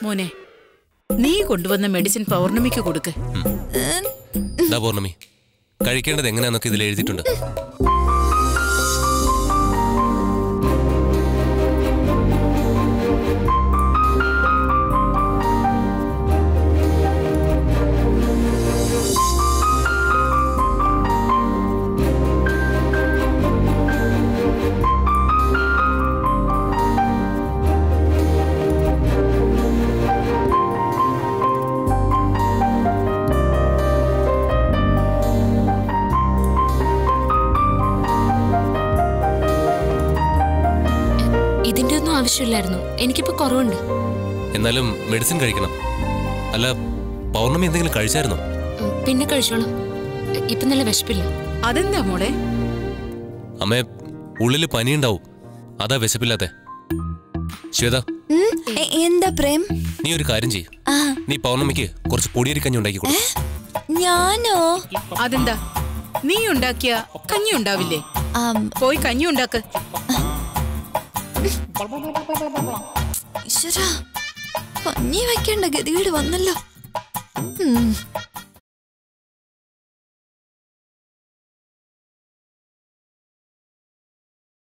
മോനെ നീ കൊണ്ടുവന്ന മെഡിസിൻ പൗർണമിക്ക് കൊടുക്ക് ദാ പൗർണമി കഴിക്കേണ്ടത് എങ്ങനെയാന്നൊക്കെ ഇതിൽ എഴുതിയിട്ടുണ്ട് ഇതിന്റെ ഒന്നും ആവശ്യമില്ലായിരുന്നു എനിക്കിപ്പോ കുറവുണ്ട് എന്നാലും മെഡിസിൻ കഴിക്കണം അല്ല പൗർണമി എന്തെങ്കിലും കഴിച്ചായിരുന്നോ ഉം, പിന്നെ കഴിച്ചോളാം ഇപ്പൊ നല്ല വിശപ്പില്ല അതെന്താ മോളെ അമ്മേ ഉള്ളില് പനിയുണ്ടാവും അതാ വിശപ്പില്ലാത്തെ ശ്വേത ഉം, എ- എന്താ പ്രേം നീ ഒരു കാര്യം ചെയ്യ് ആ നീ പൗർണമിക്ക് കുറച്ച് പൊടിയരിക്കഞ്ഞി ഉണ്ടാക്കി കൊടുക്കും ഞാനോ അതെന്താ നീ ഉണ്ടാക്കിയ കഞ്ഞി ഉണ്ടാവില്ലേ ആം, പോയി കഞ്ഞി ഉണ്ടാക്ക് ഈശ്വരാ കഞ്ഞി വെക്കേണ്ട ഗതികേട് വന്നല്ലോ ഉം.